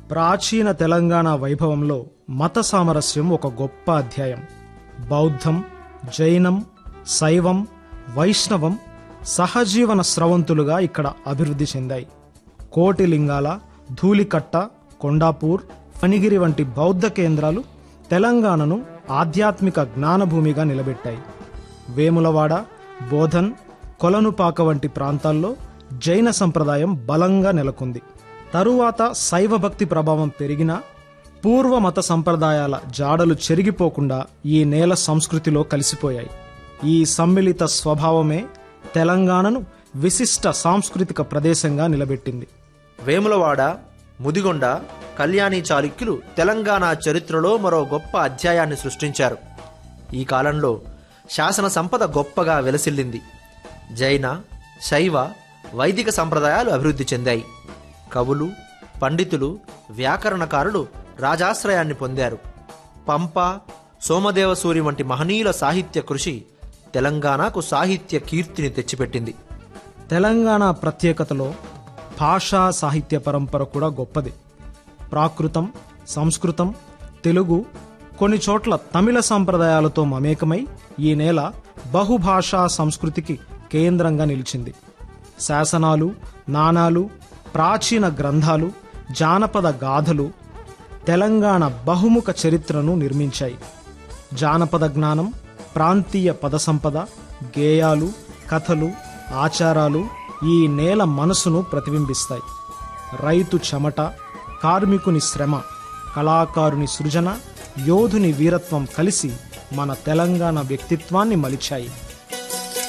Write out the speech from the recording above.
ప్రాచీన తెలంగాణ వైభవంలో మత సామరస్యం ఒక గొప్ప అధ్యాయం బౌద్ధం జైనం శైవం వైష్ణవం సహజీవన స్రవంతులుగా ఇక్కడ అభివృద్ధి చెందాయి కోటి లింగాల ధూళికట్ట కొండాపూర్ ఫణిగిరి వంటి బౌద్ధ కేంద్రాలు తెలంగాణను ఆధ్యాత్మిక జ్ఞానభూమిగా నిలబెట్టాయి వేములవాడ బోధన్ కొలనుపాక వంటి ప్రాంతాల్లో జైన సంప్రదాయం బలంగా నెలకొంది తరువాత శైవ భక్తి ప్రభావం పెరిగినా పూర్వ మత సంప్రదాయాల జాడలు చెరిగిపోకుండా ఈ నేల సంస్కృతిలో కలిసిపోయాయి ఈ సమ్మిళిత స్వభావమే తెలంగాణను విశిష్ట సాంస్కృతిక ప్రదేశంగా నిలబెట్టింది వేములవాడ ముదిగొండ కళ్యాణి చాళుక్యులు తెలంగాణ చరిత్రలో మరో గొప్ప అధ్యాయాన్ని సృష్టించారు ఈ కాలంలో శాసన సంపద గొప్పగా వెలసిల్లింది జైన శైవ వైదిక సంప్రదాయాలు అభివృద్ధి చెందాయి కవులు పండితులు వ్యాకరణకారులు రాజాశ్రయాన్ని పొందారు పంప సోమదేవసూరి వంటి మహనీయుల సాహిత్య కృషి తెలంగాణకు సాహిత్య కీర్తిని తెచ్చిపెట్టింది తెలంగాణ ప్రత్యేకతలో భాషా సాహిత్య పరంపర కూడా గొప్పది ప్రాకృతం సంస్కృతం తెలుగు కొన్ని చోట్ల తమిళ సంప్రదాయాలతో మమేకమై ఈ నేల బహుభాషా సంస్కృతికి కేంద్రంగా నిలిచింది శాసనాలు నాణాలు ప్రాచీన గ్రంథాలు జానపద గాథలు తెలంగాణ బహుముఖ చరిత్రను నిర్మించాయి జానపద జ్ఞానం ప్రాంతీయ పద సంపద గేయాలు కథలు ఆచారాలు ఈ నేల మనసును ప్రతిబింబిస్తాయి రైతు చెమట కార్మికుని శ్రమ కళాకారుని సృజన యోధుని వీరత్వం కలిసి మన తెలంగాణ వ్యక్తిత్వాన్ని మలిచాయి